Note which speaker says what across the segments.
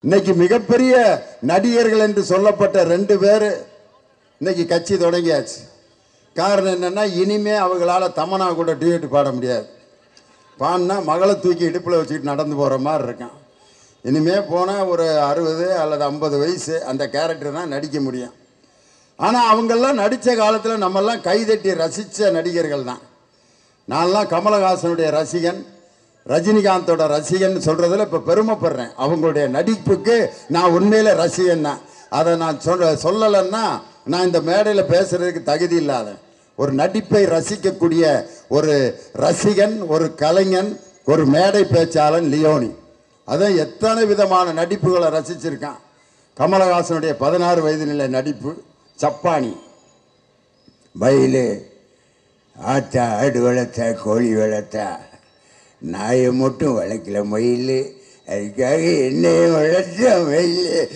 Speaker 1: இன்னைக்கு மிகப்பெரிய நடிகர்கள் என்று சொல்லப்பட்ட ரெண்டு பேர் இன்னைக்கு கட்சி தொடங்கியாச்சு காரணம் என்னன்னா இனிமே அவங்களால தமனா கூட டியூட் பாட முடியாது பாடினா மகளை தூக்கி இடுப்பில் வச்சுக்கிட்டு நடந்து போகிற மாதிரி இருக்கான் இனிமே போனால் ஒரு அறுபது அல்லது ஐம்பது வயசு அந்த கேரக்டர் தான் நடிக்க முடியும் ஆனால் அவங்கெல்லாம் நடித்த காலத்தில் நம்மெல்லாம் கைதட்டி ரசித்த நடிகர்கள் தான் நான்லாம் கமலஹாசனுடைய ரசிகன் ரஜினிகாந்தோட ரசிகன் சொல்கிறதுல இப்போ பெருமைப்படுறேன் அவங்களுடைய நடிப்புக்கு நான் உண்மையில ரசிகன் தான் அதை நான் சொல்ல சொல்லலைன்னா நான் இந்த மேடையில் பேசுறதுக்கு தகுதி இல்லாத ஒரு நடிப்பை ரசிக்கக்கூடிய ஒரு ரசிகன் ஒரு கலைஞன் ஒரு மேடை பேச்சாளன் லியோனி அதான் எத்தனை விதமான நடிப்புகளை ரசிச்சிருக்கான் கமலஹாசனுடைய பதினாறு வயது நிலை நடிப்பு சப்பானி பயிலு ஆத்தா ஆடு வளர்த்தா கோழி வளர்த்தா நாயை மட்டும் வளர்க்கல மயில் அதுக்காக என்னையும் வளர்த்த மயில்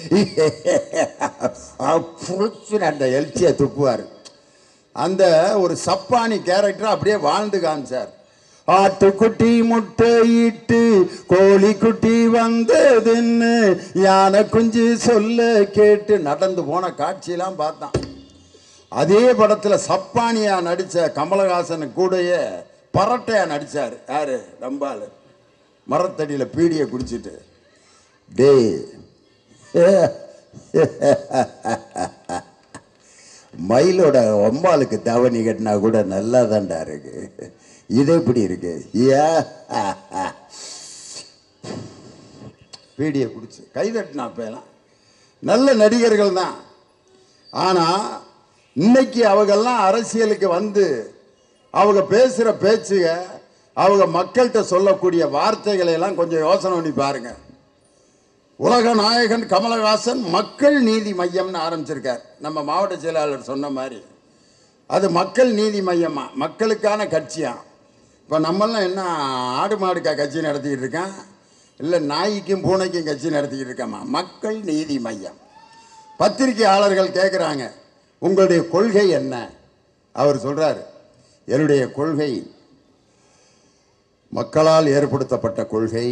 Speaker 1: புடிச்சு அந்த எழுச்சியை துப்புவார் அந்த ஒரு சப்பானி கேரக்டர் அப்படியே வாழ்ந்து காமிச்சார் ஆட்டுக்குட்டி முட்டையிட்டு கோழி குட்டி வந்ததுன்னு யானை குஞ்சு சொல்ல கேட்டு நடந்து போன காட்சியெல்லாம் பார்த்தான் அதே படத்துல சப்பானியா நடிச்ச கமலஹாசன் கூடயே பரட்டையா நடிச்சார் யாரு ரம்பாலு மரத்தடியில பீடியை குடிச்சிட்டு டேய் மயிலோட ஒம்பாலுக்கு தவணி கட்டினா கூட நல்லா தான்டா இருக்கு இது எப்படி இருக்கு ஏ பீடியை குடிச்சு கைதட்டினா அப்பெல்லாம் நல்ல நடிகர்கள் தான் ஆனால் இன்னைக்கு அவங்கெல்லாம் அரசியலுக்கு வந்து அவங்க பேசுகிற பேச்சுக அவங்க மக்கள்கிட்ட சொல்லக்கூடிய வார்த்தைகளை எல்லாம் கொஞ்சம் யோசனை பண்ணி பாருங்க உலக நாயகன் கமலஹாசன் மக்கள் நீதி மையம்னு ஆரம்பிச்சிருக்கார் நம்ம மாவட்ட செயலாளர் சொன்ன மாதிரி அது மக்கள் நீதி மையமா மக்களுக்கான கட்சியா இப்போ நம்மெல்லாம் என்ன ஆடு மாடுக்கா கட்சி நடத்திக்கிட்டு இருக்கான் இல்லை நாய்க்கும் பூனைக்கும் கட்சி நடத்திக்கிட்டு இருக்காமா மக்கள் நீதி மையம் பத்திரிகையாளர்கள் கேட்குறாங்க உங்களுடைய கொள்கை என்ன அவர் சொல்றார் என்னுடைய கொள்கை மக்களால் ஏற்படுத்தப்பட்ட கொள்கை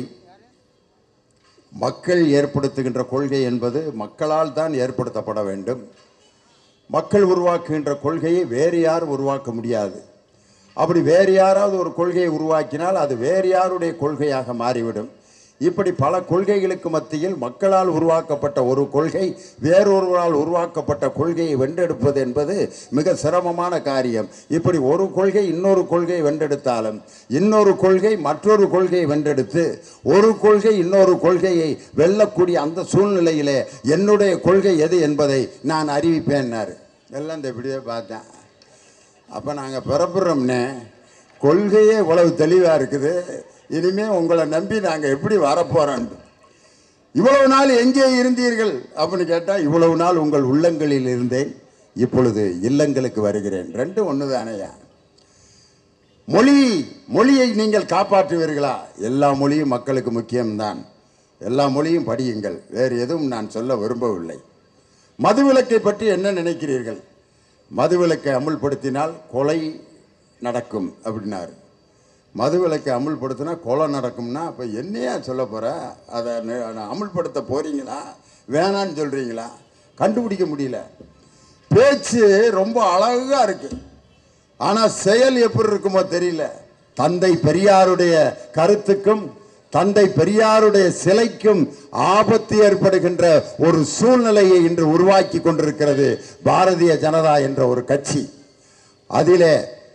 Speaker 1: மக்கள் ஏற்படுத்துகின்ற கொள்கை என்பது மக்களால் தான் ஏற்படுத்தப்பட வேண்டும் மக்கள் உருவாக்குகின்ற கொள்கையை வேறு யார் உருவாக்க முடியாது அப்படி வேறு யாராவது ஒரு கொள்கையை உருவாக்கினால் அது வேறு யாருடைய கொள்கையாக மாறிவிடும் இப்படி பல கொள்கைகளுக்கு மத்தியில் மக்களால் உருவாக்கப்பட்ட ஒரு கொள்கை வேறொருவரால் உருவாக்கப்பட்ட கொள்கையை வென்றெடுப்பது என்பது மிக சிரமமான காரியம் இப்படி ஒரு கொள்கை இன்னொரு கொள்கையை வென்றெடுத்தாலும் இன்னொரு கொள்கை மற்றொரு கொள்கையை வென்றெடுத்து ஒரு கொள்கை இன்னொரு கொள்கையை வெல்லக்கூடிய அந்த சூழ்நிலையிலே என்னுடைய கொள்கை எது என்பதை நான் அறிவிப்பேன்னாரு எல்லாம் இந்த இப்படியே பார்த்தேன் அப்போ நாங்கள் பிறப்புறோம்னே கொள்கையே இவ்வளவு தெளிவாக இருக்குது இனிமே உங்களை நம்பி நாங்கள் எப்படி வரப்போகிறோம் இவ்வளவு நாள் எங்கே இருந்தீர்கள் அப்படின்னு கேட்டால் இவ்வளவு நாள் உங்கள் உள்ளங்களில் இருந்தேன் இப்பொழுது இல்லங்களுக்கு வருகிறேன் ரெண்டும் ஒன்று தானையா மொழி மொழியை நீங்கள் காப்பாற்றுவீர்களா எல்லா மொழியும் மக்களுக்கு முக்கியம்தான் எல்லா மொழியும் படியுங்கள் வேறு எதுவும் நான் சொல்ல விரும்பவில்லை மதுவிலக்கை பற்றி என்ன நினைக்கிறீர்கள் மதுவிலக்கை அமுல்படுத்தினால் கொலை நடக்கும் அப்படின்னாரு மதுவிலக்கை அமுல்படுத்தினா கொலை நடக்கும்னா அப்போ என்னையா சொல்ல போகிற அதை நி- அமுல்படுத்த போறீங்களா வேணான்னு சொல்கிறீங்களா கண்டுபிடிக்க முடியல பேச்சு ரொம்ப அழகா இருக்கு ஆனால் செயல் எப்படி இருக்குமோ தெரியல தந்தை பெரியாருடைய கருத்துக்கும் தந்தை பெரியாருடைய சிலைக்கும் ஆபத்து ஏற்படுகின்ற ஒரு சூழ்நிலையை இன்று உருவாக்கி கொண்டிருக்கிறது பாரதிய ஜனதா என்ற ஒரு கட்சி அதிலே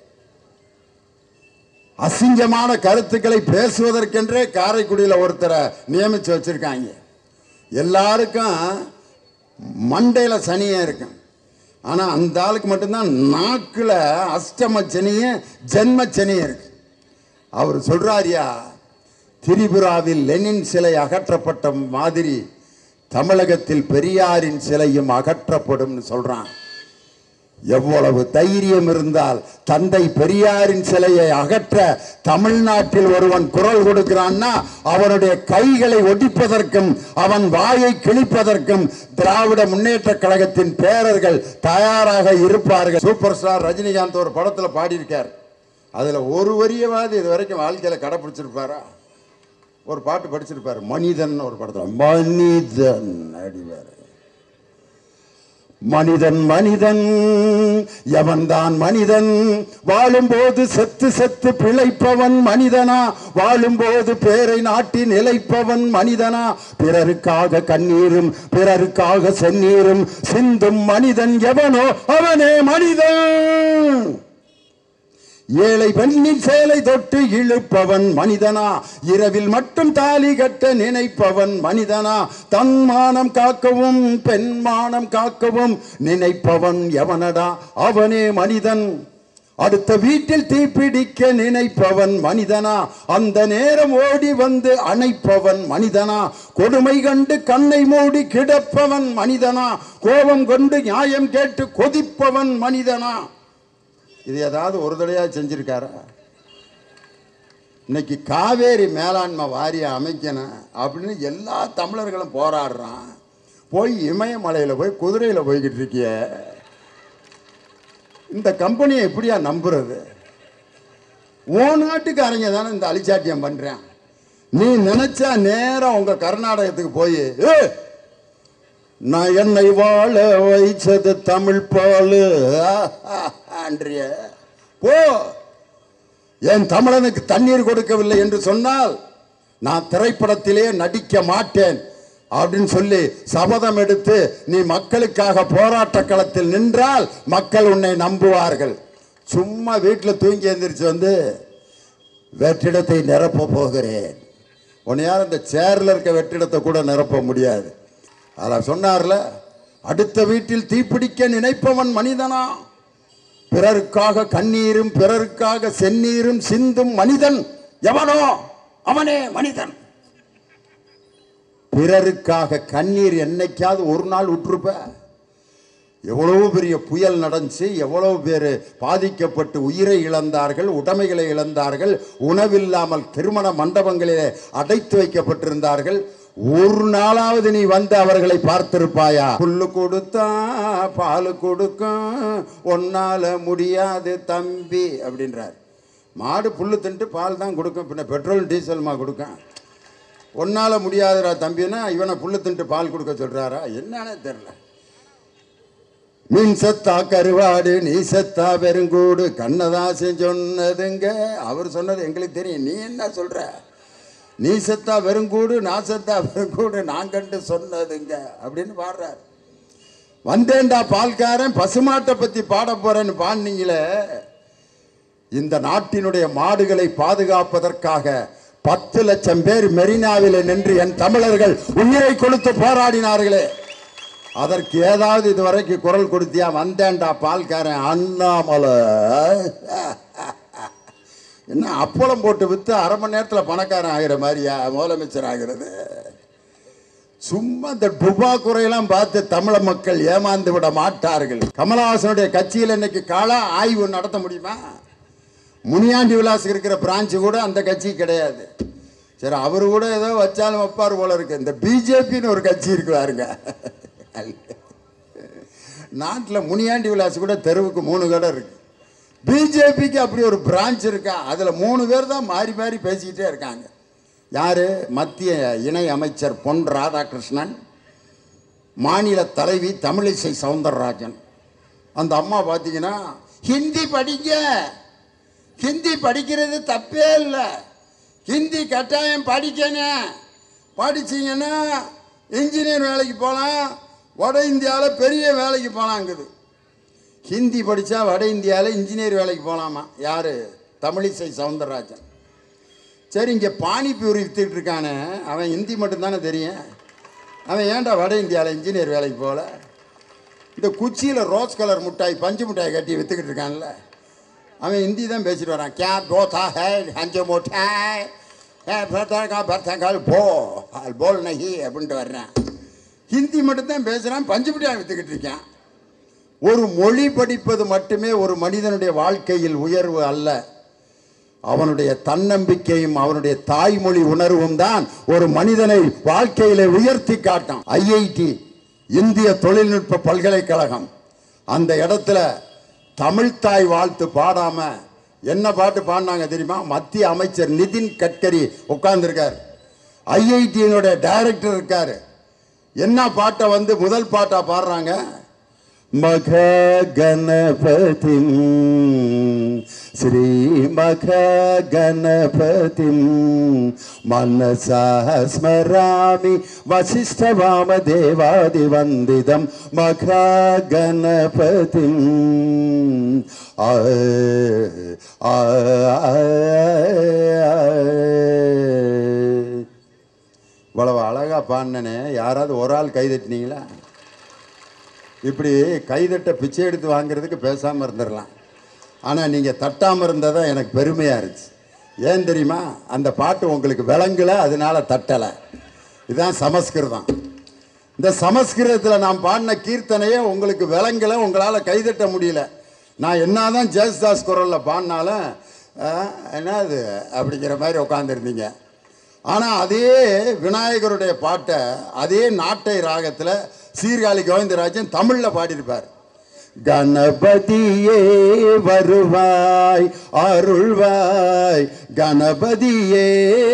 Speaker 1: அசிங்கமான கருத்துக்களை பேசுவதற்கென்றே காரைக்குடியில் ஒருத்தரை நியமிச்சு வச்சிருக்காங்க எல்லாருக்கும் மண்டையில சனியே இருக்கும் ஆனா அந்த ஆளுக்கு மட்டும்தான் நாக்குல அஷ்டம சனியும் ஜென்ம சனியும் இருக்கு அவர் சொல்றாரியா திரிபுராவில் லெனின் சிலை அகற்றப்பட்ட மாதிரி தமிழகத்தில் பெரியாரின் சிலையும் அகற்றப்படும்னு சொல்றான் எவ்வளவு தைரியம் இருந்தால் தந்தை பெரியாரின் சிலையை அகற்ற தமிழ்நாட்டில் ஒருவன் குரல் கொடுக்கிறான்னா அவனுடைய கைகளை ஒடிப்பதற்கும் அவன் வாயை கிழிப்பதற்கும் திராவிட முன்னேற்ற கழகத்தின் பேரர்கள் தயாராக இருப்பார்கள் சூப்பர் ஸ்டார் ரஜினிகாந்த் ஒரு படத்துல பாடியிருக்கார் அதுல ஒரு வரியவாது இது வரைக்கும் வாழ்க்கையில கடைபிடிச்சிருப்பாரா ஒரு பாட்டு படிச்சிருப்பாரு மனிதன் ஒரு படத்தில் மனிதன் அடிவார் மனிதன் மனிதன் எவன்தான் மனிதன் வாழும்போது செத்து செத்து பிழைப்பவன் மனிதனா வாழும்போது பேரை நாட்டி நிலைப்பவன் மனிதனா பிறருக்காக கண்ணீரும் பிறருக்காக செந்நீரும் சிந்தும் மனிதன் எவனோ அவனே மனிதன் ஏழை பெண்ணின் சேலை தொட்டு இழுப்பவன் மனிதனா இரவில் மட்டும் தாலி கட்ட நினைப்பவன் மனிதனா தன் மானம் காக்கவும் பெண் மானம் காக்கவும் நினைப்பவன் எவனடா அவனே மனிதன் அடுத்த வீட்டில் தீப்பிடிக்க நினைப்பவன் மனிதனா அந்த நேரம் ஓடி வந்து அணைப்பவன் மனிதனா கொடுமை கண்டு கண்ணை மூடி கிடப்பவன் மனிதனா கோபம் கொண்டு நியாயம் கேட்டு கொதிப்பவன் மனிதனா இது ஏதாவது ஒரு தடையாக செஞ்சிருக்காரா இன்னைக்கு காவேரி மேலாண்மை வாரியம் அமைக்கணும் அப்படின்னு எல்லா தமிழர்களும் போராடுறான் போய் இமயமலையில் போய் குதிரையில் போய்கிட்டு இருக்கிய இந்த கம்பெனியை எப்படியா நம்புறது ஓ நாட்டுக்காரங்க தானே இந்த அலிச்சாட்டியம் பண்ணுறேன் நீ நினைச்சா நேரம் உங்க கர்நாடகத்துக்கு போய் "ஏய், நான் என்னை வாழ வைச்சது தமிழ் பாலு அன்றிய போ என் தமிழனுக்கு தண்ணீர் கொடுக்கவில்லை என்று சொன்னால் நான் திரைப்படத்திலே நடிக்க மாட்டேன் அப்படின்னு சொல்லி சபதம் எடுத்து நீ மக்களுக்காக போராட்ட களத்தில் நின்றால் மக்கள் உன்னை நம்புவார்கள் சும்மா வீட்டில் தூங்கி எந்திரிச்சு வந்து வெற்றிடத்தை நிரப்ப போகிறேன் உன்னையார் இந்த சேர்ல இருக்க வெற்றிடத்தை கூட நிரப்ப முடியாது அதில் சொன்னார்ல அடுத்த வீட்டில் தீப்பிடிக்க நினைப்பவன் மனிதனா பிறருக்காக கண்ணீரும் பிறருக்காக செந்நீரும் சிந்தும் மனிதன் எவனோ அவனே மனிதன் பிறருக்காக கண்ணீர் என்னைக்காவது ஒரு நாள் விட்டுருப்ப எவ்வளவு பெரிய புயல் நடந்துச்சு எவ்வளவு பேர் பாதிக்கப்பட்டு உயிரை இழந்தார்கள் உடைமைகளை இழந்தார்கள் உணவில்லாமல் திருமண மண்டபங்களிலே அடைத்து வைக்கப்பட்டிருந்தார்கள் ஒரு நாளாவது நீ வந்து அவர்களை பார்த்திருப்பாயா புல்லு கொடுத்தா பால் கொடுக்கும் ஒன்னால முடியாது தம்பி அப்படின்றார் மாடு புல்லு தின்ட்டு பால் தான் கொடுக்கும் பின்ன பெட்ரோல் டீசல்மா கொடுக்கும் ஒன்னால முடியாதுடா தம்பின்னா இவனை புல்லு தின்ட்டு பால் கொடுக்க சொல்றாரா என்னன்னே தெரியல மீன் செத்தா கருவாடு நீ செத்தா வெறுங்கூடு கண்ணதாசன் சொன்னதுங்க அவர் சொன்னது எங்களுக்கு தெரியும் நீ என்ன சொல்ற நீ செத்தா வெறுங்கூடு நான் செத்தா வெறுங்கூடு நான் கண்டு சொன்னதுங்க அப்படின்னு பாடுறார் வந்தேன்டா பால்காரன் பசுமாட்டை பத்தி பாட போறேன்னு பாடினீங்களே இந்த நாட்டினுடைய மாடுகளை பாதுகாப்பதற்காக பத்து லட்சம் பேர் மெரினாவில் நின்று என் தமிழர்கள் உயிரை கொடுத்து போராடினார்களே அதற்கு ஏதாவது இதுவரைக்கும் குரல் கொடுத்தியா வந்தேன்டா பால்காரன் அண்ணாமலை என்ன அப்பளம் போட்டு வித்து அரை மணி நேரத்தில் பணக்காரன் ஆகிற மாதிரியா முதலமைச்சர் ஆகிறது சும்மா இந்த டுபா குறையெல்லாம் பார்த்து தமிழ மக்கள் ஏமாந்து விட மாட்டார்கள் கமலஹாசனுடைய கட்சியில் இன்னைக்கு கால ஆய்வு நடத்த முடியுமா முனியாண்டி விலாஸ் இருக்கிற பிரான்ச்சு கூட அந்த கட்சி கிடையாது சரி அவர் கூட ஏதோ வச்சாலும் வைப்பார் போல இருக்கு இந்த பிஜேபின்னு ஒரு கட்சி இருக்கு பாருங்க நாட்டில் முனியாண்டி விலாஸ் கூட தெருவுக்கு மூணு கடை இருக்கு பிஜேபிக்கு அப்படி ஒரு பிரான்ச் இருக்கா அதில் மூணு பேர் தான் மாறி மாறி பேசிக்கிட்டே இருக்காங்க யார் மத்திய இணை அமைச்சர் பொன் ராதாகிருஷ்ணன் மாநில தலைவி தமிழிசை சவுந்தரராஜன் அந்த அம்மா பார்த்தீங்கன்னா ஹிந்தி படிங்க ஹிந்தி படிக்கிறது தப்பே இல்லை ஹிந்தி கட்டாயம் படிக்கணும் படிச்சீங்கன்னா இன்ஜினியர் வேலைக்கு போகலாம் வட இந்தியாவில் பெரிய வேலைக்கு போகலாங்குது ஹிந்தி படித்தா வட இந்தியாவில் இன்ஜினியர் வேலைக்கு போகலாமா யார் தமிழிசை சவுந்தரராஜன் சரி இங்கே பானிபூரி வித்துக்கிட்டு இருக்கானே அவன் ஹிந்தி மட்டும்தானே தெரியும் அவன் ஏன்டா வட இந்தியாவில் இன்ஜினியர் வேலைக்கு போகல இந்த குச்சியில் ரோஸ் கலர் மிட்டாய் பஞ்சு மிட்டாய் கட்டி வித்துக்கிட்டு இருக்கான்ல அவன் ஹிந்தி தான் பேசிட்டு வரான் கே போதா ஹே ஹஞ்ச மிட்டாய் ஏ பர்த்தா பர்த்தாக்கால் போ ஆல் போல் நஹி அப்படின்ட்டு வர்றேன் ஹிந்தி மட்டும்தான் பேசுகிறான் பஞ்சு மிட்டாய் வித்துக்கிட்டு இருக்கான் ஒரு மொழி படிப்பது மட்டுமே ஒரு மனிதனுடைய வாழ்க்கையில் உயர்வு அல்ல அவனுடைய தன்னம்பிக்கையும் அவனுடைய தாய்மொழி உணர்வும் தான் ஒரு மனிதனை வாழ்க்கையிலே உயர்த்தி காட்டும் ஐஐடி இந்திய தொழில்நுட்ப பல்கலைக்கழகம் அந்த இடத்துல தமிழ்த்தாய் வாழ்த்து பாடாம என்ன பாட்டு பாடினாங்க தெரியுமா மத்திய அமைச்சர் நிதின் கட்கரி உட்கார்ந்துருக்கார் ஐஐடியினுடைய டைரக்டர் இருக்காரு என்ன பாட்டை வந்து முதல் பாட்டா பாடுறாங்க மக கணபதிம் ஸ்ரீ மக கணபதிம் மனசா ஸ்மராமி வசிஷ்ட வாம தேவாதி வந்திதம் மக கணபதிம் ஆ ஆ, ஆ, இவ்வளவு அழகா பாடினனே யாராவது ஒரு ஆள் கை தட்டினீங்களா இப்படி கைதட்ட பிச்சை எடுத்து வாங்குறதுக்கு பேசாமல் இருந்துடலாம் ஆனால் நீங்கள் தட்டாமல் இருந்தால் தான் எனக்கு பெருமையாக இருந்துச்சு ஏன் தெரியுமா அந்த பாட்டு உங்களுக்கு விளங்கலை அதனால தட்டலை இதுதான் சமஸ்கிருதம் இந்த சமஸ்கிருதத்தில் நான் பாடின கீர்த்தனையே உங்களுக்கு விளங்கலை உங்களால் கைதட்ட முடியல நான் என்னதான் ஜேசுதாஸ் குரலில் பாடினாலும் அஹ், என்னது அப்படிங்கிற மாதிரி உட்காந்துருந்தீங்க ஆனால் அதே விநாயகருடைய பாட்டை அதே நாட்டை ராகத்தில் சீர்காழி கோவிந்தராஜன் தமிழில் பாடியிருப்பார் கணபதியே வருவாய் அருள்வாய் கணபதியே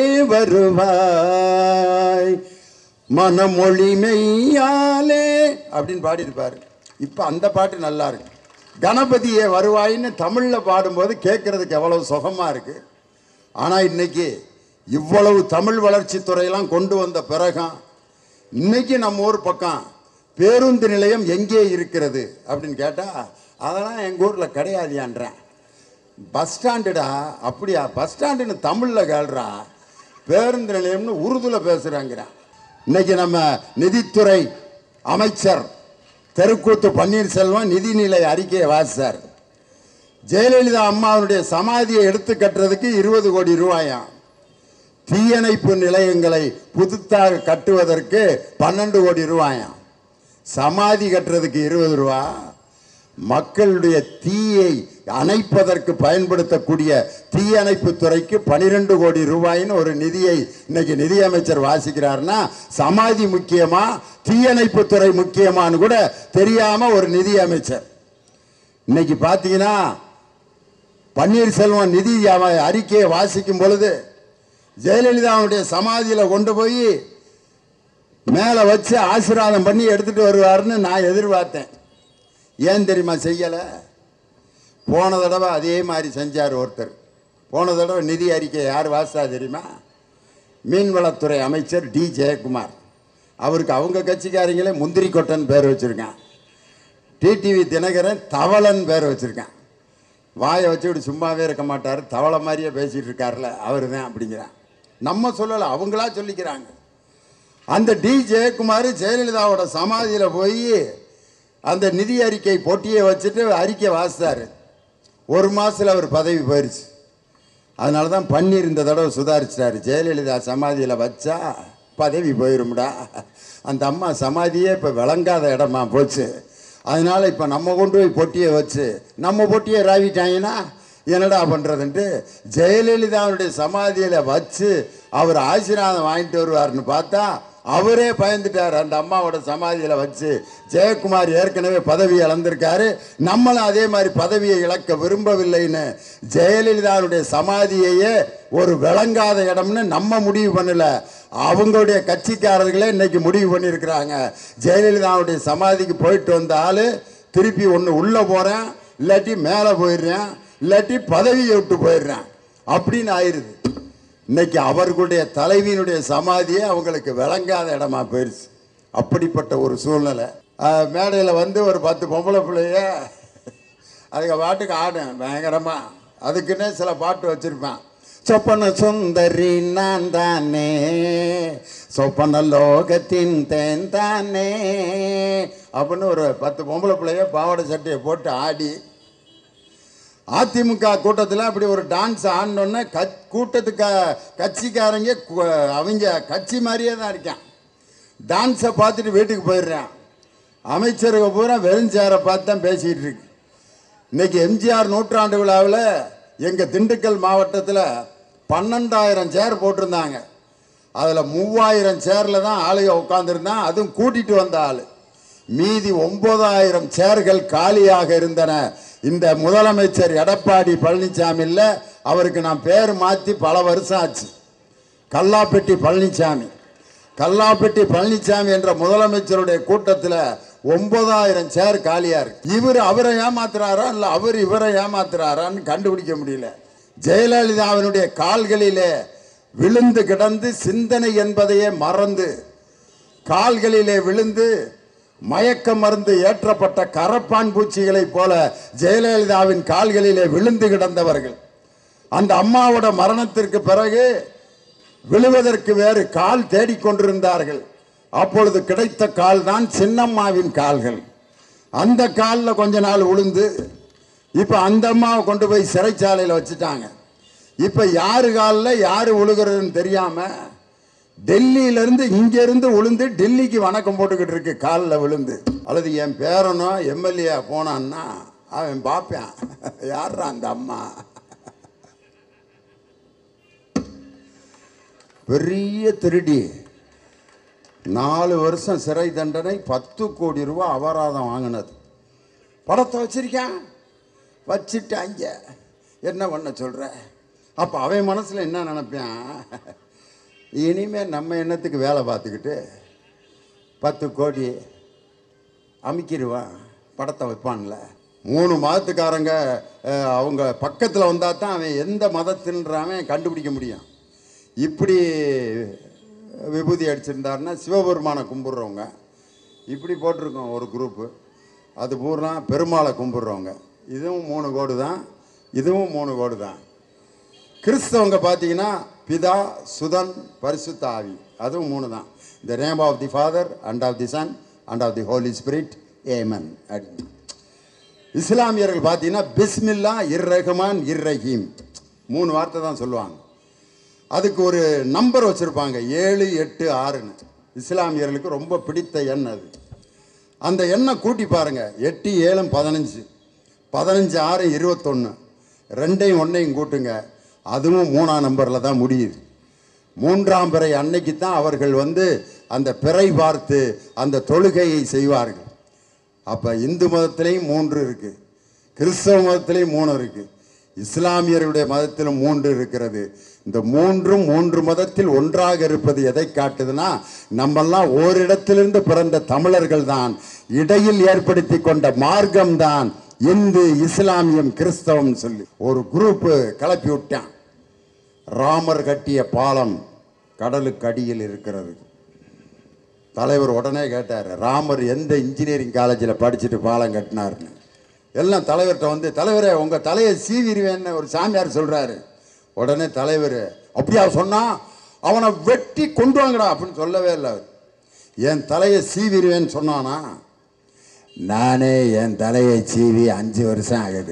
Speaker 1: வருவாய் மனமொழி மெய்யாலே அப்படின்னு பாடியிருப்பார் இப்போ அந்த பாட்டு நல்லா இருக்கு கணபதியே வருவாயின்னு தமிழில் பாடும்போது கேட்கறதுக்கு எவ்வளவு சுகமாக இருக்கு ஆனால் இன்னைக்கு இவ்வளவு தமிழ் வளர்ச்சி துறையெல்லாம் கொண்டு வந்த பிறகும் இன்னைக்கு நம்ம ஊர் பக்கம் பேருந்து நிலையம் எங்கே இருக்கிறது அப்படின்னு கேட்டால் அதெல்லாம் எங்கள் ஊரில் கிடையாதுயான்றேன் பஸ் ஸ்டாண்டுடா அப்படியா பஸ் ஸ்டாண்டுன்னு தமிழில் கேள்றா பேருந்து நிலையம்னு உருதுல பேசுகிறாங்கிறான் இன்னைக்கு நம்ம நிதித்துறை அமைச்சர் தெருக்கூத்து பன்னீர்செல்வம் நிதிநிலை அறிக்கையை வாசித்தார் ஜெயலலிதா அம்மாவுடைய சமாதியை எடுத்து கட்டுறதுக்கு இருபது கோடி ரூபாயாம் தீயணைப்பு நிலையங்களை புதுத்தாக கட்டுவதற்கு பன்னெண்டு கோடி ரூபாயாம் சமாதி கட்டுறதுக்கு இருபது ரூபா மக்களுடைய தீயை அணைப்பதற்கு பயன்படுத்தக்கூடிய தீயணைப்பு துறைக்கு பனிரெண்டு கோடி ரூபாயின்னு ஒரு நிதியை இன்னைக்கு நிதியமைச்சர் வாசிக்கிறாருன்னா சமாதி முக்கியமா தீயணைப்பு துறை முக்கியமான்னு கூட தெரியாம ஒரு நிதி அமைச்சர் இன்னைக்கு பார்த்தீங்கன்னா பன்னீர்செல்வம் நிதி அவ- அறிக்கையை வாசிக்கும் பொழுது ஜெயலலிதாவுடைய சமாதியில் கொண்டு போய் மேலே வச்சு ஆசீர்வாதம் பண்ணி எடுத்துட்டு வருவாருன்னு நான் எதிர்பார்த்தேன் ஏன் தெரியுமா செய்யலை போன தடவை அதே மாதிரி செஞ்சார் ஒருத்தர் போன தடவை நிதி அறிக்கை யார் வாசித்தா தெரியுமா மீன்வளத்துறை அமைச்சர் டி ஜெயக்குமார் அவருக்கு அவங்க கட்சிக்காரங்களே முந்திரி கொட்டன் பேர் வச்சுருக்கான் டிடிவி தினகரன் தவளன் பேர் வச்சுருக்கான் வாயை வச்சுக்கிட்டு சும்மாவே இருக்க மாட்டார் தவளை மாதிரியே பேசிகிட்டு இருக்கார்ல அவர் தான் அப்படிங்கிறான் நம்ம சொல்லலை அவங்களா சொல்லிக்கிறாங்க அந்த டி ஜெயக்குமார் ஜெயலலிதாவோட சமாதியில் போய் அந்த நிதி அறிக்கை பொட்டியை வச்சுட்டு அறிக்கை வாசித்தார் ஒரு மாதத்தில் அவர் பதவி போயிடுச்சு அதனால தான் பன்னீர் இந்த தடவை சுதாரிச்சிட்டாரு ஜெயலலிதா சமாதியில் வச்சா பதவி போயிரும்டா அந்த அம்மா சமாதியே இப்போ விளங்காத இடமா போச்சு அதனால இப்போ நம்ம கொண்டு போய் பொட்டியை வச்சு நம்ம பொட்டியை ராவிட்டாங்கன்னா என்னடா பண்ணுறதுன்ட்டு ஜெயலலிதாவுடைய சமாதியில் வச்சு அவர் ஆசீர்வாதம் வாங்கிட்டு வருவார்னு பார்த்தா அவரே பயந்துட்டார் அந்த அம்மாவோட சமாதியில் வச்சு ஜெயக்குமார் ஏற்கனவே பதவி இழந்திருக்காரு நம்மளும் அதே மாதிரி பதவியை இழக்க விரும்பவில்லைன்னு ஜெயலலிதாவுடைய சமாதியையே ஒரு விளங்காத இடம்னு நம்ம முடிவு பண்ணல அவங்களுடைய கட்சிக்காரர்களே இன்னைக்கு முடிவு பண்ணியிருக்கிறாங்க ஜெயலலிதாவுடைய சமாதிக்கு போயிட்டு வந்த ஆளு திருப்பி ஒன்று உள்ளே போகிறேன் இல்லாட்டி மேலே போயிடுறேன் இல்லாட்டி பதவியை விட்டு போயிடுறேன் அப்படின்னு ஆயிடுது இன்னைக்கு அவர்களுடைய தலைவியினுடைய சமாதியே அவங்களுக்கு விளங்காத இடமா போயிடுச்சு அப்படிப்பட்ட ஒரு சூழ்நிலை மேடையில் வந்து ஒரு பத்து பொம்பளை பிள்ளைய அதுக்கு பாட்டுக்கு ஆடும் பயங்கரமா அதுக்குன்னே சில பாட்டு வச்சிருப்பேன் சொப்பன சுந்தரி நான் தானே சொப்பன லோகத்தின் தேன் தானே அப்படின்னு ஒரு பத்து பொம்பளை பிள்ளைய பாவாடை சட்டையை போட்டு ஆடி அதிமுக கூட்டத்தில் அப்படி ஒரு டான்ஸ் ஆடினோடனே க கூட்டத்துக்கு கட்சிக்காரங்க கு- அவங்க கட்சி மாதிரியே தான் இருக்கான் டான்ஸை பார்த்துட்டு வீட்டுக்கு போயிடுறான் அமைச்சர்கள் பூரா வெறும் சேரை பார்த்து தான் பேசிகிட்டு இருக்கு இன்னைக்கு எம்ஜிஆர் நூற்றாண்டு விழாவில் எங்கள் திண்டுக்கல் மாவட்டத்தில் பன்னெண்டாயிரம் சேர் போட்டிருந்தாங்க அதில் மூவாயிரம் சேரில் தான் ஆளுங்க உட்காந்துருந்தான் அதுவும் கூட்டிகிட்டு வந்த ஆள் மீதி ஒன்பதாயிரம் சேர்கள் காலியாக இருந்தன இந்த முதலமைச்சர் எடப்பாடி பழனிசாமி இல்ல அவருக்கு நான் பேர் மாற்றி பல வருஷம் ஆச்சு கல்லாப்பெட்டி பழனிசாமி கல்லாப்பெட்டி பழனிசாமி என்ற முதலமைச்சருடைய கூட்டத்தில் ஒன்பதாயிரம் சேர் காலியா இருக்கு இவர் அவரை ஏமாத்துறாரா இல்ல அவர் இவரை ஏமாத்துறாரான்னு கண்டுபிடிக்க முடியல ஜெயலலிதாவினுடைய கால்களிலே விழுந்து கிடந்து சிந்தனை என்பதையே மறந்து கால்களிலே விழுந்து மயக்க மருந்து ஏற்றப்பட்ட கரப்பான் பூச்சிகளைப் போல ஜெயலலிதாவின் கால்களிலே விழுந்து கிடந்தவர்கள் அந்த அம்மாவோட மரணத்திற்கு பிறகு விழுவதற்கு வேறு கால் தேடிக்கொண்டிருந்தார்கள் அப்பொழுது கிடைத்த கால் தான் சின்னம்மாவின் கால்கள் அந்த காலில் கொஞ்ச நாள் உளுந்து இப்போ அந்த அம்மாவை கொண்டு போய் சிறைச்சாலையில் வச்சுட்டாங்க இப்போ யாரு காலில் யார் உழுகிறதுன்னு தெரியாம டெல்லியிலேருந்து இங்கேருந்து உளுந்து டெல்லிக்கு வணக்கம் போட்டுக்கிட்டு இருக்கு காலில் விழுந்து அல்லது என் பேரனோ எம்எல்ஏ போனான்னா அவன் பார்ப்பேன் யார்ரா அந்த அம்மா பெரிய திருடி நாலு வருஷம் சிறை தண்டனை பத்து கோடி ரூபா அபராதம் வாங்கினது படத்தை வச்சிருக்கேன் வச்சுட்டாங்க என்ன பண்ண சொல்ற அப்போ அவன் மனசில் என்ன நினைப்பான் இனிமே நம்ம என்னத்துக்கு வேலை பார்த்துக்கிட்டு பத்து கோடி அமுக்கிடுவான் படத்தை வைப்பான்ல மூணு மதத்துக்காரங்க அஹ், அவங்க பக்கத்தில் வந்தால் தான் அவன் எந்த மதத்தின்றவன் கண்டுபிடிக்க முடியும் இப்படி விபூதி அடிச்சிருந்தாருன்னா சிவபெருமானை கும்பிட்றவங்க இப்படி போட்டிருக்கோம் ஒரு குரூப்பு அது பூரா பெருமாளை கும்பிட்றவங்க இதுவும் மூணு கோடு தான் இதுவும் மூணு கோடு தான் கிறிஸ்தவங்க பார்த்தீங்கன்னா பிதா சுதன் பரிசுத்த ஆவி அதுவும் மூணு தான் the name of the father and of the son and of the holy spirit amen அப்படின்னு இஸ்லாமியர்கள் பார்த்தீங்கன்னா பிஸ்மில்லா இர் ரஹ்மான் இர் ரஹீம் மூணு வார்த்தை தான் சொல்லுவாங்க அதுக்கு ஒரு நம்பர் வச்சுருப்பாங்க ஏழு எட்டு ஆறுன்னு இஸ்லாமியர்களுக்கு ரொம்ப பிடித்த எண் அது அந்த எண்ணை கூட்டி பாருங்க எட்டு ஏழும் பதினஞ்சு பதினஞ்சு ஆறு இருபத்தொன்று ரெண்டையும் ஒன்றையும் கூட்டுங்க அதுவும் மூணாம் நம்பரில் தான் முடியுது மூன்றாம் பிறை அன்னைக்கு தான் அவர்கள் வந்து அந்த பிறை பார்த்து அந்த தொழுகையை செய்வார்கள் அப்போ இந்து மதத்திலையும் மூன்று இருக்கு கிறிஸ்தவ மதத்திலையும் மூணு இருக்கு இஸ்லாமியருடைய மதத்திலும் மூன்று இருக்கிறது இந்த மூன்றும் மூன்று மதத்தில் ஒன்றாக இருப்பது எதை காட்டுதுன்னா நம்மெல்லாம் ஓரிடத்திலிருந்து பிறந்த தமிழர்கள் தான் இடையில் ஏற்படுத்தி கொண்ட மார்க்கம் தான் இந்து இஸ்லாமியம் கிறிஸ்தவம் சொல்லி ஒரு குரூப்பு கிளப்பி விட்டான் ராமர் கட்டிய பாலம் கடலுக்கு அடியில் இருக்கிறது தலைவர் உடனே கேட்டார் ராமர் எந்த இன்ஜினியரிங் காலேஜில் படிச்சுட்டு பாலம் கட்டினார்னு எல்லாம் தலைவர்கிட்ட வந்து தலைவரே உங்கள் தலையை சீவிடுவேன்னு ஒரு சாமியார் சொல்கிறாரு உடனே தலைவர் அப்படியா சொன்னா அவனை வெட்டி கொண்டு வாங்கடா அப்படின்னு சொல்லவே இல்லை அவர் என் தலையை சீவிடுவேன்னு சொன்னானா நானே என் தலையை சீவி அஞ்சு வருஷம் ஆகுது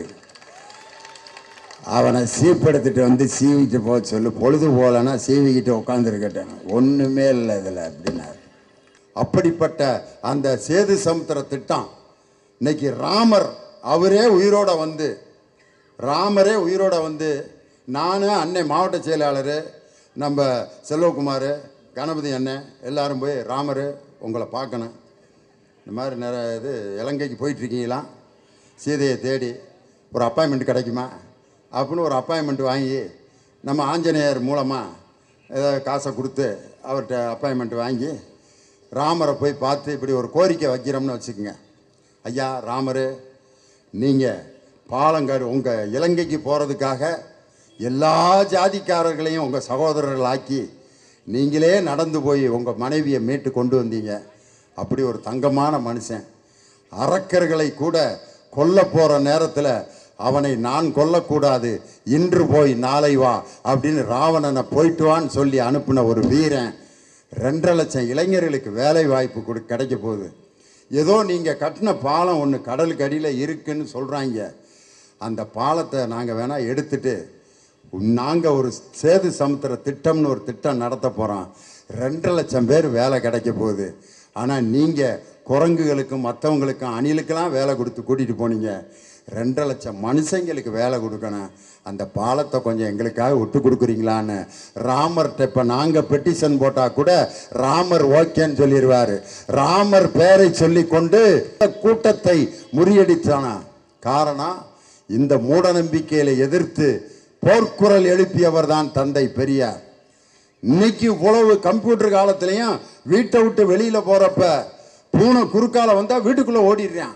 Speaker 1: அவனை சீப்படுத்திட்டு வந்து சீவிட்டு போக சொல்லு பொழுது போகலன்னா சீவிக்கிட்டு உட்காந்துருக்கட்டேன் ஒன்றுமே இல்லை இதில் அப்படின்னாரு அப்படிப்பட்ட அந்த சேது சமுத்திர திட்டம் இன்னைக்கு ராமர் அவரே உயிரோட வந்து ராமரே உயிரோட வந்து நான் அன்னை மாவட்ட செயலாளர் நம்ம செல்வகுமார் கணபதி அண்ணன் எல்லாரும் போய் ராமர் உங்களை பார்க்கணும் இந்த மாதிரி நிறைய இது இலங்கைக்கு போயிட்டுருக்கீங்களா சீதையை தேடி ஒரு அப்பாயின்மெண்ட் கிடைக்குமா அப்படின்னு ஒரு அப்பாயின்மெண்ட் வாங்கி நம்ம ஆஞ்சநேயர் மூலமாக ஏதாவது காசை கொடுத்து அவர்கிட்ட அப்பாயின்மெண்ட் வாங்கி ராமரை போய் பார்த்து இப்படி ஒரு கோரிக்கை வைக்கிறோம்னு வச்சுக்கோங்க ஐயா ராமர் நீங்கள் பாலங்காடு உங்கள் இலங்கைக்கு போகிறதுக்காக எல்லா ஜாதிக்காரர்களையும் உங்கள் சகோதரர்களாக்கி நீங்களே நடந்து போய் உங்கள் மனைவியை மீட்டு கொண்டு வந்தீங்க அப்படி ஒரு தங்கமான மனுஷன் அரக்கர்களை கூட கொல்ல போகிற நேரத்தில் அவனை நான் கொல்லக்கூடாது இன்று போய் நாளை வா அப்படின்னு ராவணனை போயிட்டு வான்னு சொல்லி அனுப்பின ஒரு வீரன் ரெண்டரை லட்சம் இளைஞர்களுக்கு வேலை வாய்ப்பு கொடு கிடைக்க போகுது ஏதோ நீங்கள் கட்டின பாலம் ஒன்று கடலுக்கு அடியில் இருக்குன்னு சொல்கிறாங்க அந்த பாலத்தை நாங்கள் வேணால் எடுத்துட்டு நாங்கள் ஒரு சேது சமுத்திர திட்டம்னு ஒரு திட்டம் நடத்த போகிறோம் ரெண்டரை லட்சம் பேர் வேலை கிடைக்க போகுது ஆனால் நீங்கள் குரங்குகளுக்கும் மற்றவங்களுக்கும் அணிலுக்கெல்லாம் வேலை கொடுத்து கூட்டிகிட்டு போனீங்க ரெண்டரை லட்சம் மனுஷங்களுக்கு வேலை கொடுக்கணும் அந்த பாலத்தை கொஞ்சம் எங்களுக்காக விட்டு கொடுக்குறீங்களான்னு ராமர்கிட்ட இப்போ நாங்கள் பெட்டிஷன் போட்டால் கூட ராமர் ஓகேன்னு சொல்லிடுவார் ராமர் பேரை சொல்லி கொண்டு இந்த கூட்டத்தை முறியடித்தானா காரணம் இந்த மூட நம்பிக்கையில எதிர்த்து போர்க்குரல் எழுப்பியவர் தான் தந்தை பெரியார் இன்னைக்கு இவ்வளவு கம்ப்யூட்டர் காலத்திலையும் வீட்டை விட்டு வெளியில போறப்ப பூனை குறுக்கால வந்தா வீட்டுக்குள்ள ஓடிடுறான்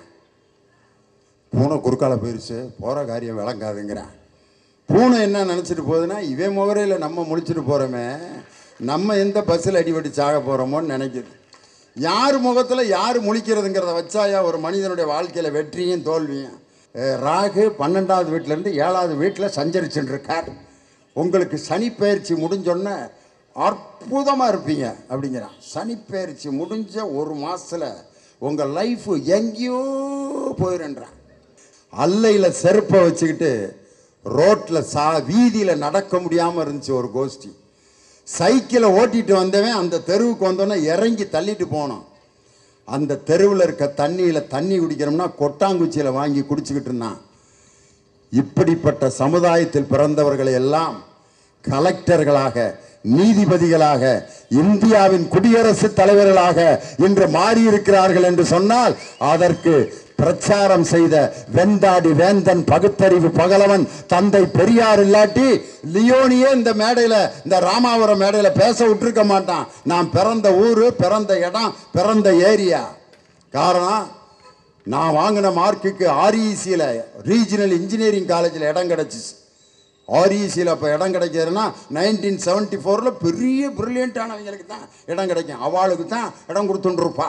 Speaker 1: பூனை குறுக்கால போயிருச்சு போற காரியம் விளங்காதுங்கிறான் பூனை என்ன நினச்சிட்டு போகுதுன்னா இவன் முகரையில் நம்ம முழிச்சிட்டு போகிறோமே நம்ம எந்த பஸ்ஸில் அடிபடி சாக போகிறோமோன்னு நினைக்குது யார் முகத்தில் யார் முழிக்கிறதுங்கிறத வச்சாயா ஒரு மனிதனுடைய வாழ்க்கையில் வெற்றியும் தோல்வியும் அஹ் ராகு பன்னெண்டாவது வீட்டிலேருந்து ஏழாவது வீட்டில் சஞ்சரிச்சுட்டு இருக்கார் உங்களுக்கு சனி பயிற்சி முடிஞ்சோன்னே அற்புதமாக இருப்பீங்க அப்படிங்கிறான் சனி பயிற்சி முடிஞ்ச ஒரு மாதத்தில் உங்கள் லைஃப் எங்கேயோ போயிடுன்றான் அல்லையில் செருப்பை வச்சுக்கிட்டு ரோட்டில் சா வீதியில் நடக்க முடியாமல் இருந்துச்சு ஒரு கோஷ்டி சைக்கிளை ஓட்டிட்டு வந்தவன் அந்த தெருவுக்கு வந்தோன்னே இறங்கி தள்ளிட்டு போனான் அந்த தெருவில் இருக்க தண்ணியில் தண்ணி குடிக்கிறோம்னா கொட்டாங்குச்சியில் வாங்கி குடிச்சுக்கிட்டு இருந்தான் இப்படிப்பட்ட சமுதாயத்தில் பிறந்தவர்களை எல்லாம் கலெக்டர்களாக நீதிபதிகளாக இந்தியாவின் குடியரசுத் தலைவர்களாக இன்று மாறியிருக்கிறார்கள் என்று சொன்னால் அதற்கு பிரச்சாரம் செய்த வெந்தாடி வேந்தன் பகுத்தறிவு பகலவன் தந்தை பெரியார் இல்லாட்டி லியோனியே இந்த மேடையில இந்த ராமாவரம் மேடையில பேச விட்டுருக்க மாட்டான் நான் பிறந்த ஊரு பிறந்த இடம் பிறந்த ஏரியா காரணம் நான் வாங்கின மார்க்குக்கு ஆர்இசியில் ரீஜனல் இன்ஜினியரிங் காலேஜில் இடம் கிடச்சிச்சு ஆர்இசியில் அப்போ இடம் கிடைக்கிறதுனா நைன்டீன் செவன்ட்டி ஃபோரில் பெரிய பிரில்லியண்ட்டானவங்களுக்கு தான் இடம் கிடைக்கும் அவளுக்கு தான் இடம் கொடுத்துட்டுருப்பா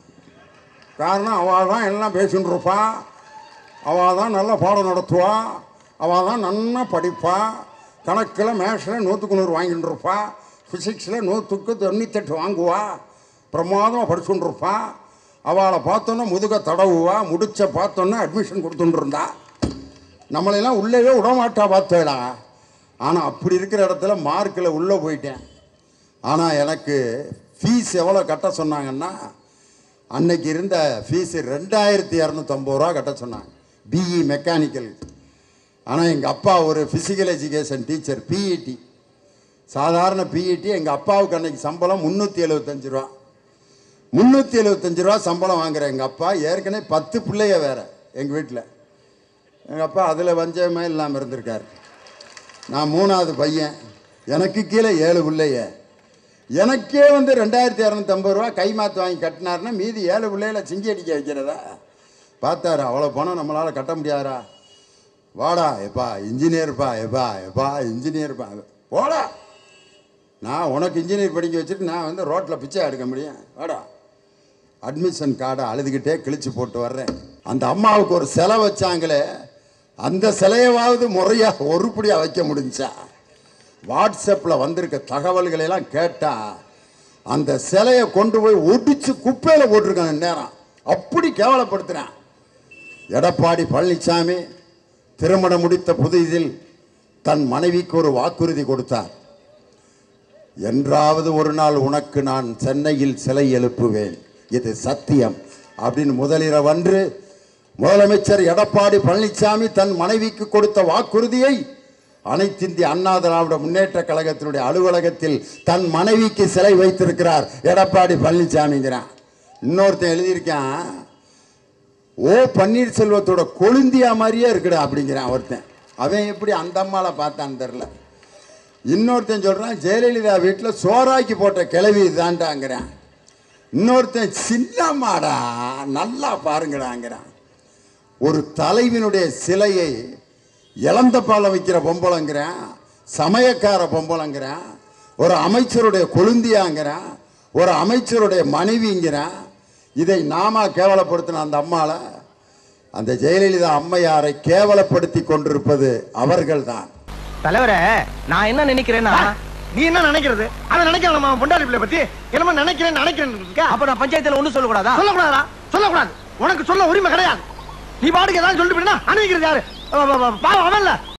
Speaker 1: காரணம் அவள் தான் எல்லாம் பேசின்னு இருப்பா அவள் தான் நல்லா பாடம் நடத்துவா அவள் தான் நல்லா படிப்பா கணக்கில் மேக்ஸில் நூற்றுக்கு நூறு வாங்கிட்டு இருப்பா ஃபிசிக்ஸில் நூற்றுக்கு தொண்ணூத்தெட்டு வாங்குவா பிரமாதமாக படிச்சுட்டு இருப்பா அவளை பார்த்தோன்னே முதுக தடவுவா முடிச்ச பார்த்தோன்னே அட்மிஷன் கொடுத்துட்டு இருந்தா நம்மளையெல்லாம் உள்ளவே விடமாட்டா பார்த்தேடா ஆனால் அப்படி இருக்கிற இடத்துல மார்க்கில் உள்ளே போயிட்டேன் ஆனால் எனக்கு ஃபீஸ் எவ்வளோ கட்ட சொன்னாங்கன்னா அன்னைக்கு இருந்த ஃபீஸு ரெண்டாயிரத்தி இரநூத்தம்பது ரூபா கட்ட சொன்னாங்க பிஇ மெக்கானிக்கல் ஆனால் எங்கள் அப்பா ஒரு ஃபிசிக்கல் எஜுகேஷன் டீச்சர் பிஇடி சாதாரண பிஇடி எங்கள் அப்பாவுக்கு அன்னைக்கு சம்பளம் முந்நூற்றி எழுபத்தஞ்சு ரூபா முந்நூற்றி எழுபத்தஞ்சு ரூபா சம்பளம் வாங்குற எங்கள் அப்பா ஏற்கனவே பத்து பிள்ளைய வேற எங்கள் வீட்டில் எங்கள் அப்பா அதில் வஞ்சமே இல்லாமல் இருந்திருக்காரு நான் மூணாவது பையன் எனக்கு கீழே ஏழு பிள்ளைய எனக்கே வந்து ரெண்டாயிரத்தி இரநூத்தம்பது ரூபா கை மாற்று வாங்கி கட்டினாருன்னா மீதி ஏழு பிள்ளையில சிங்கி அடிக்க வைக்கிறதா பார்த்தாரு அவ்வளோ பணம் நம்மளால் கட்ட முடியாதா வாடா எப்பா இன்ஜினியர்ப்பா எப்பா எப்பா இன்ஜினியர்ப்பா போடா நான் உனக்கு இன்ஜினியர் படிக்க வச்சுட்டு நான் வந்து ரோட்டில் பிச்சை எடுக்க முடியும் வாடா அட்மிஷன் கார்டை அழுதுகிட்டே கிழிச்சு போட்டு வர்றேன் அந்த அம்மாவுக்கு ஒரு சிலை வச்சாங்களே அந்த சிலையவாவது முறையாக ஒருபடியாக வைக்க முடிஞ்சா வாட்ஸ்அப்பில் வந்திருக்க தகவல்களை எல்லாம் கேட்டா அந்த சிலையை கொண்டு போய் ஒடிச்சு குப்பையில் போட்டிருக்காங்க நேரம் அப்படி கேவலப்படுத்துறேன் எடப்பாடி பழனிசாமி திருமணம் முடித்த புதிதில் தன் மனைவிக்கு ஒரு வாக்குறுதி கொடுத்தார் என்றாவது ஒரு நாள் உனக்கு நான் சென்னையில் சிலை எழுப்புவேன் இது சத்தியம் அப்படின்னு முதலிரவன்று முதலமைச்சர் எடப்பாடி பழனிசாமி தன் மனைவிக்கு கொடுத்த வாக்குறுதியை அனைத்திந்திய அண்ணா திராவிட முன்னேற்ற கழகத்தினுடைய அலுவலகத்தில் தன் மனைவிக்கு சிலை வைத்திருக்கிறார் எடப்பாடி பழனிசாமிங்கிறான் இன்னொருத்தன் எழுதியிருக்கான் ஓ பன்னீர்செல்வத்தோட கொழுந்தியா மாதிரியே இருக்குடா அப்படிங்கிறான் ஒருத்தன் அவன் எப்படி அந்த அம்மாவை பார்த்தான்னு தெரில இன்னொருத்தன் சொல்றான் ஜெயலலிதா வீட்டில் சோறாக்கி போட்ட கிளவி தாண்டாங்கிறான் இன்னொருத்தன் சின்னம்மாடா நல்லா பாருங்கடாங்கிறான் ஒரு தலைவினுடைய சிலையை இளந்த பாலை வைக்கிற பொம்பளைங்கிறான் சமயக்கார பொம்பளைங்கிறான் ஒரு அமைச்சருடைய கொழுந்தியாங்கிறான் ஒரு அமைச்சருடைய மனைவிங்கிறான் இதை நாம கேவலப்படுத்தின அந்த அம்மாளை அந்த ஜெயலலிதா அம்மையாரை கேவலப்படுத்தி கொண்டிருப்பது அவர்கள்தான்
Speaker 2: தலைவரே நான் என்ன நினைக்கிறேன்னா
Speaker 3: நீ என்ன நினைக்கிறது அதை நினைக்கலாம் அவன் பொண்டாடி பிள்ளை பத்தி என்னமோ நினைக்கிறேன் நினைக்கிறேன் இருக்கா
Speaker 2: அப்ப நான் பஞ்சாயத்துல ஒண்ணு சொல்லக்கூடாதா
Speaker 3: சொல்லக்கூடாதா சொல்லக்கூடாது உனக்கு சொல்ல உரிமை கிடையாது நீ பாட்டுக்கு ஏதாவது சொல்லிட்டு போயிட்டா அனுப்பிக்கிறது யாரு அவ- அவ- அவ- பாவம் அவன்ல